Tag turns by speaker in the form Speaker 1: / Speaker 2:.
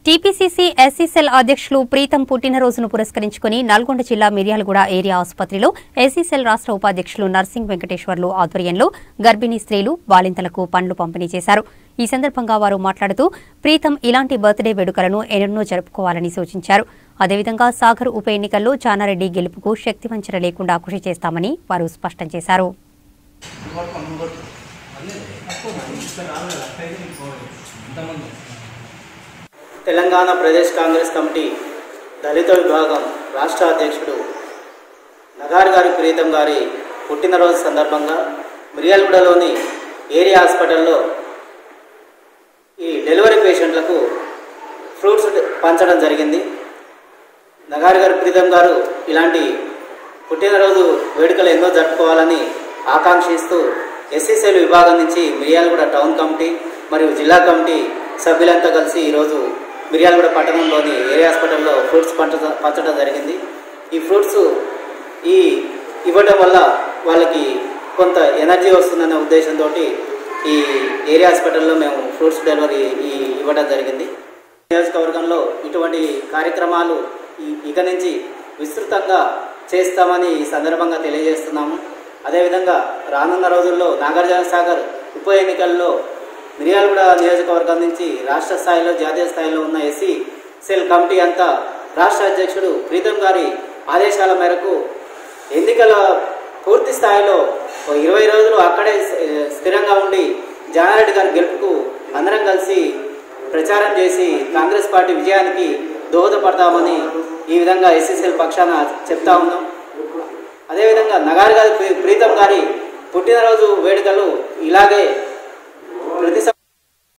Speaker 1: TPCC SC cell అధ్యక్షులు ప్రీతం పుట్టినరోజును పురస్కరించుకుని నల్గొండ జిల్లా మిర్యాలగూడ ఏరియా ఆసుపత్రిలో ఎస్సీసెల్ రాష్ట్ర ఉపాధ్యక్షులు నర్సింగ్ వెంకటేశ్వర్లు ఆధ్వర్యంలో గర్భిణీ స్త్రీలు బాలింతలకు పండ్లు పంపిణీ చేశారు ఈ సందర్భంగా వారు మాట్లాడుతూ ప్రీతం ఇలాంటి బర్త్డే వేడుకలను ఎన్నెన్నో జరుపుకోవాలని సూచించారు అదేవిధంగా సాగర్ ఉప ఎన్నికల్లో జానారెడ్డి గెలుపుకు శక్తివంచన లేకుండా కృషి చేస్తామని వారు స్పష్టం చేశారు
Speaker 2: తెలంగాణ ప్రదేశ్ కాంగ్రెస్ కమిటీ దళిత విభాగం రాష్ట్ర అధ్యక్షుడు నగార్ గారి ప్రీతం గారి పుట్టినరోజు సందర్భంగా మిర్యాలగూడలోని ఏరియా హాస్పిటల్లో ఈ డెలివరీ పేషెంట్లకు ఫ్రూట్స్ పంచడం జరిగింది నగారి గారి ప్రీతం గారు ఇలాంటి పుట్టినరోజు వేడుకలు ఎన్నో జరుపుకోవాలని ఆకాంక్షిస్తూ ఎస్సీసీఎల్ విభాగం నుంచి మిర్యాలగూడ టౌన్ కమిటీ మరియు జిల్లా కమిటీ సభ్యులంతా కలిసి ఈరోజు మిర్యాలగూడ పట్టణంలోని ఏరియా హాస్పిటల్లో ఫ్రూట్స్ పంచ పంచడం జరిగింది ఈ ఫ్రూట్స్ ఈ ఇవ్వడం వల్ల వాళ్ళకి కొంత ఎనర్జీ వస్తుందనే ఉద్దేశంతో ఈ ఏరియా హాస్పిటల్లో మేము ఫ్రూట్స్ డెలివరీ ఈ ఇవ్వడం జరిగింది నియోజకవర్గంలో ఇటువంటి కార్యక్రమాలు ఈ- ఇక నుంచి విస్తృతంగా చేస్తామని ఈ సందర్భంగా తెలియజేస్తున్నాము అదేవిధంగా రానున్న రోజుల్లో నాగార్జున సాగర్ ఉప ఎన్నికల్లో మిర్యాలగూడ నియోజకవర్గం నుంచి రాష్ట్ర స్థాయిలో జాతీయ స్థాయిలో ఉన్న ఎస్సీ సెల్ కమిటీ అంతా రాష్ట్ర అధ్యక్షుడు ప్రీతం గారి ఆదేశాల మేరకు ఎన్నికల పూర్తి స్థాయిలో ఓ ఇరవై రోజులు అక్కడే స్థి- స్థిరంగా ఉండి జానారెడ్డి గారి గెలుపుకు అందరం కలిసి ప్రచారం చేసి కాంగ్రెస్ పార్టీ విజయానికి దోహదపడతామని ఈ విధంగా ఎస్ఎస్ఎల్ పక్షాన చెప్తా ఉన్నాం అదేవిధంగా నగారి గారి ప్రీ- ప్రీతం గారి పుట్టినరోజు వేడుకలు ఇలాగే ప్రతి సం-